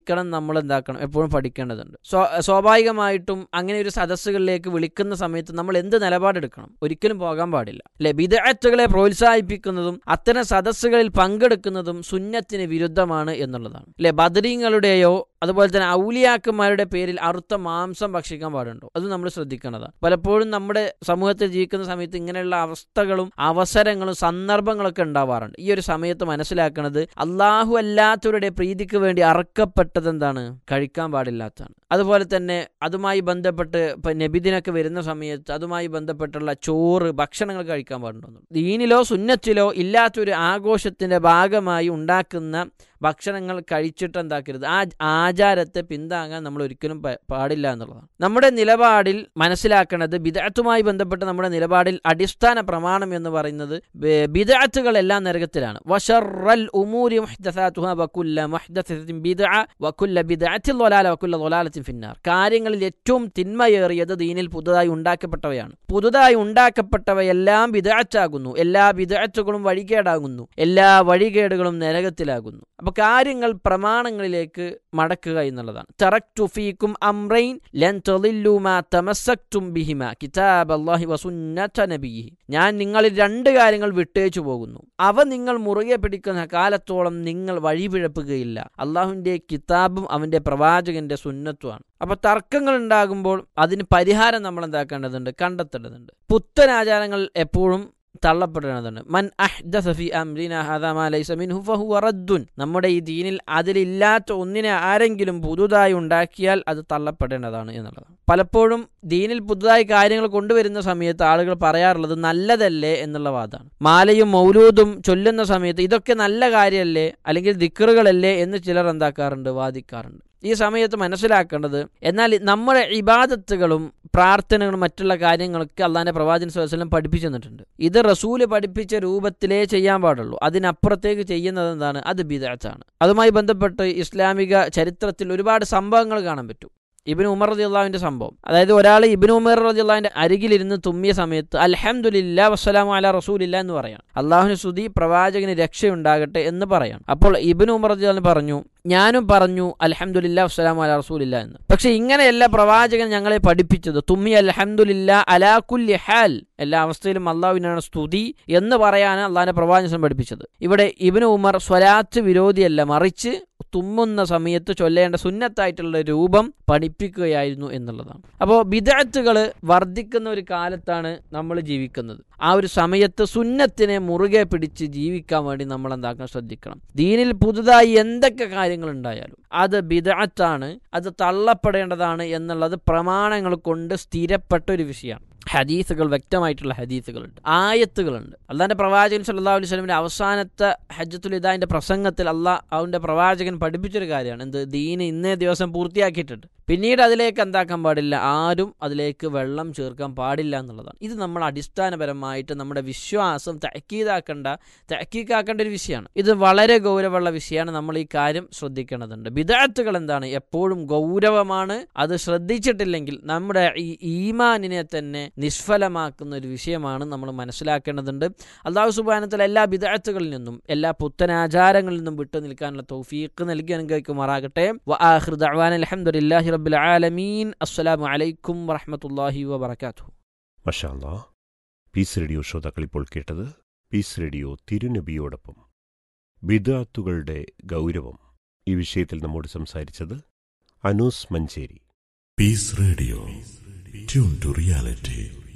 പഠിക്കണം നമ്മൾ എന്താക്കണം എപ്പോഴും പഠിക്കേണ്ടതുണ്ട് സ്വ സ്വാഭാവികമായിട്ടും അങ്ങനെ ഒരു സദസ്സുകളിലേക്ക് വിളിക്കുന്ന സമയത്ത് നമ്മൾ എന്ത് നിലപാടെടുക്കണം ഒരിക്കലും പോകാൻ പാടില്ല അല്ലെ ബിദഅത്തുകളെ പ്രോത്സാഹിപ്പിക്കുന്നതും അത്തരം സദസ്സുകളിൽ പങ്കെടുക്കുന്നതും സുന്നത്തിന് വിരുദ്ധമാണ് എന്നുള്ളതാണ് അല്ലെ ബദരീങ്ങളുടെയോ അതുപോലെ തന്നെ ഔലിയാക്കന്മാരുടെ പേരിൽ അറുത്ത മാംസം ഭക്ഷിക്കാൻ പാടുണ്ടോ അത് നമ്മൾ ശ്രദ്ധിക്കേണ്ടതാണ് പലപ്പോഴും നമ്മുടെ സമൂഹത്തിൽ ജീവിക്കുന്ന സമയത്ത് ഇങ്ങനെയുള്ള അവസ്ഥകളും അവസരങ്ങളും സന്ദർഭങ്ങളൊക്കെ ഉണ്ടാവാറുണ്ട് ഈ ഒരു സമയത്ത് മനസ്സിലാക്കുന്നത് അള്ളാഹു അല്ലാത്തവരുടെ പ്രീതിക്ക് വേണ്ടി അറക്കപ്പെട്ടത് എന്താണ് കഴിക്കാൻ പാടില്ലാത്തതാണ് അതുപോലെ തന്നെ അതുമായി ബന്ധപ്പെട്ട് ഇപ്പൊ നബിദിനൊക്കെ വരുന്ന സമയത്ത് അതുമായി ബന്ധപ്പെട്ടുള്ള ചോറ് ഭക്ഷണങ്ങൾ കഴിക്കാൻ പാടുണ്ടോ ദീനിലോ സുന്നത്തിലോ ഇല്ലാത്തൊരു ആഘോഷത്തിന്റെ ഭാഗമായി ഉണ്ടാക്കുന്ന ഭക്ഷണങ്ങൾ കഴിച്ചിട്ട് എന്താക്കരുത് ആ ആചാരത്തെ പിന്താങ്ങാൻ നമ്മൾ ഒരിക്കലും പ- പാടില്ല എന്നുള്ളതാണ് നമ്മുടെ നിലപാടിൽ മനസ്സിലാക്കേണ്ടത് ബിദഅത്തുമായി ബന്ധപ്പെട്ട് നമ്മുടെ നിലപാടിൽ അടിസ്ഥാന പ്രമാണം എന്ന് പറയുന്നത് ബെ- ബിദഅത്തുകളെല്ലാം നരകത്തിലാണ് വശറൽ ഉമൂരി മുഹ്ദസാത്തുഹ വകുല്ല മുഹ്ദസത്തിൻ ബിദ്അ വകുല്ല ബിദ്അത്തിൽ ളലാല വകുല്ല ളലാലത്തിൻ ഫിന്നാർ കാര്യങ്ങളിൽ ഏറ്റവും തിന്മയേറിയത് ദീനിൽ പുതുതായി ഉണ്ടാക്കപ്പെട്ടവയാണ് പുതുതായി ഉണ്ടാക്കപ്പെട്ടവയെല്ലാം ബിദഅത്താകുന്നു എല്ലാ ബിദഅത്തുകളും വഴികേടാകുന്നു എല്ലാ വഴികേടുകളും നരകത്തിലാകുന്നു അപ്പൊ കാര്യങ്ങൾ പ്രമാണങ്ങളിലേക്ക് മടക്കുക എന്നുള്ളതാണ് തറക്തു ഫീക്കും അംറൈൻ ലൻ തളില്ലു മാ തമസ്സക്തും ബിഹിമ കിതാബ് അല്ലാഹി വസുന്നത നബിഹി ഞാൻ നിങ്ങളിൽ രണ്ട് കാര്യങ്ങൾ വിട്ടേച്ചു പോകുന്നു അവ നിങ്ങൾ മുറുകെ പിടിക്കുന്ന കാലത്തോളം നിങ്ങൾ വഴിപിഴപ്പുകയില്ല അള്ളാഹുവിന്റെ കിതാബും അവന്റെ പ്രവാചകന്റെ സുന്നത്തുമാണ് അപ്പൊ തർക്കങ്ങൾ ഉണ്ടാകുമ്പോൾ അതിന് പരിഹാരം നമ്മൾ എന്താക്കേണ്ടതുണ്ട് കണ്ടെത്തേണ്ടതുണ്ട് പുത്തൻ ആചാരങ്ങൾ എപ്പോഴും തള്ളപ്പെടേണ്ടതുണ്ട് മൻ അഹ്ദസ ഫി അംരിന ഹാദാ മാ ലൈസ മിൻഹു ഫഹുവ റദ്ദുൻ നമ്മുടെ ഈ ദീനിൽ അതിലില്ലാത്ത ഒന്നിനെ ആരെങ്കിലും പുതുതായി ഉണ്ടാക്കിയാൽ അത് തള്ളപ്പെടേണ്ടതാണ് എന്നുള്ളതാണ് പലപ്പോഴും ദീനിൽ പുതുതായി കാര്യങ്ങൾ കൊണ്ടുവരുന്ന സമയത്ത് ആളുകൾ പറയാറുള്ളത് നല്ലതല്ലേ എന്നുള്ള വാദമാണ് മാലയും മൗലൂദും ചൊല്ലുന്ന സമയത്ത് ഇതൊക്കെ നല്ല കാര്യമല്ലേ അല്ലെങ്കിൽ ദിക്കറുകളല്ലേ എന്ന് ചിലർ എന്താക്കാറുണ്ട് വാദിക്കാറുണ്ട് ഈ സമയത്ത് മനസ്സിലാക്കേണ്ടത് എന്നാൽ നമ്മുടെ ഇബാദത്തുകളും പ്രാർത്ഥനകളും മറ്റുള്ള കാര്യങ്ങളൊക്കെ അള്ളാന്റെ പ്രവാചകൻ സ്വലം പഠിപ്പിച്ചു തന്നിട്ടുണ്ട് ഇത് റസൂല് പഠിപ്പിച്ച രൂപത്തിലേ ചെയ്യാൻ പാടുള്ളൂ അതിനപ്പുറത്തേക്ക് ചെയ്യുന്നത് എന്താണ് അത് ബിദാത്താണ് അതുമായി ബന്ധപ്പെട്ട് ഇസ്ലാമിക ചരിത്രത്തിൽ ഒരുപാട് സംഭവങ്ങൾ കാണാൻ പറ്റും ഇബിന് ഉമർ റതി അള്ളാഹുവിന്റെ സംഭവം അതായത് ഒരാൾ ഇബിന് ഉമർ റതി അള്ളാഹിന്റെ അരികിലിരുന്ന് തുമ്മിയ സമയത്ത് അൽഹംദുലില്ല വസ്സലാമു അല റസൂലില്ല എന്ന് പറയാണ് അള്ളാഹുവിന് സ്തുതി പ്രവാചകന് രക്ഷയുണ്ടാകട്ടെ എന്ന് പറയാണ് അപ്പോൾ ഇബിന് ഉമർ റതി അള്ളാഹ് പറഞ്ഞു ഞാനും പറഞ്ഞു അൽഹംദുലില്ല വസ്സലാമു അല റസൂലില്ല എന്ന് പക്ഷെ ഇങ്ങനെയല്ല പ്രവാചകൻ ഞങ്ങളെ പഠിപ്പിച്ചത് തുമ്മി അൽഹംദുലില്ല അലാ കുല്ലി ഹാൽ എല്ലാ അവസ്ഥയിലും അള്ളാഹുവിനാണ് സ്തുതി എന്ന് പറയാൻ അള്ളാഹിന്റെ പ്രവാചകൻ പഠിപ്പിച്ചത് ഇവിടെ ഇബിന് ഉമർ സ്വലാത്ത് വിരോധിയല്ല മറിച്ച് തുമ്മുന്ന സമയത്ത് ചൊല്ലേണ്ട സുന്നത്തായിട്ടുള്ള രൂപം പഠിപ്പിക്കുകയായിരുന്നു എന്നുള്ളതാണ് അപ്പോൾ ബിദഅത്തുകൾ വർദ്ധിക്കുന്ന ഒരു കാലത്താണ് നമ്മൾ ജീവിക്കുന്നത് ആ ഒരു സമയത്ത് സുന്നത്തിനെ മുറുകെ പിടിച്ച് ജീവിക്കാൻ വേണ്ടി നമ്മൾ എന്താക്കാൻ ശ്രദ്ധിക്കണം ദീനിൽ പുതുതായി എന്തൊക്കെ കാര്യങ്ങൾ ഉണ്ടായാലും അത് ബിദഅത്താണ് അത് തള്ളപ്പെടേണ്ടതാണ് എന്നുള്ളത് പ്രമാണങ്ങൾ കൊണ്ട് സ്ഥിരപ്പെട്ട ഒരു വിഷയമാണ് ഹദീസുകൾ വ്യക്തമായിട്ടുള്ള ഹദീസുകളുണ്ട് ആയത്തുകളുണ്ട് അള്ളാന്റെ പ്രവാചകൻ സല്ലല്ലാഹു അലൈഹി വസല്ലമയുടെ അവസാനത്തെ ഹജ്ജത്തുൽ ഇദാന്റെ പ്രസംഗത്തിൽ അള്ളാഹ് അവന്റെ പ്രവാചകൻ പഠിപ്പിച്ചൊരു കാര്യമാണ് എന്ത് ദീന് ഇന്നേ ദിവസം പൂർത്തിയാക്കിയിട്ടുണ്ട് പിന്നീട് അതിലേക്ക് എന്താക്കാൻ പാടില്ല ആരും അതിലേക്ക് വെള്ളം ചേർക്കാൻ പാടില്ല എന്നുള്ളതാണ് ഇത് നമ്മൾ അടിസ്ഥാനപരമായിട്ട് നമ്മുടെ വിശ്വാസം തഹക്കീതാക്കേണ്ട തഹക്കീക്കാക്കേണ്ട ഒരു വിഷയമാണ് ഇത് വളരെ ഗൗരവമുള്ള വിഷയമാണ് നമ്മൾ ഈ കാര്യം ശ്രദ്ധിക്കേണ്ടതുണ്ട് ബിദാത്തുകൾ എന്താണ് എപ്പോഴും ഗൗരവമാണ് അത് ശ്രദ്ധിച്ചിട്ടില്ലെങ്കിൽ നമ്മുടെ ഈ ഈമാനിനെ തന്നെ നിഷ്ഫലമാക്കുന്ന ഒരു വിഷയമാണ് നമ്മൾ മനസ്സിലാക്കേണ്ടതുണ്ട് അള്ളാഹു സുബാനത്തിൽ എല്ലാ ബിദാത്തുകളിൽ നിന്നും എല്ലാ പുത്തനാചാരങ്ങളിൽ നിന്നും വിട്ടു നിൽക്കാനുള്ള തൗഫീഖ് നൽകി അനുഗ്രഹിക്കുമാറാകട്ടെ അലഹമുല്ലാഹി റബ്ബിൽ ആലമീൻ അസ്സലാമു അലൈക്കും വറഹമത്തല്ലാഹി വബർക്കാത്തു മഷാല്ലാ പീസ് റേഡിയോ ശ്രോതാക്കൾ ഇപ്പോൾ കേട്ടത് പീസ് റേഡിയോ തിരുനബിയോടൊപ്പം ബിദാത്തുകളുടെ ഗൗരവം ഈ വിഷയത്തിൽ നമ്മോട് സംസാരിച്ചത് Anu's Manjeri Peace Radio. Tune to reality.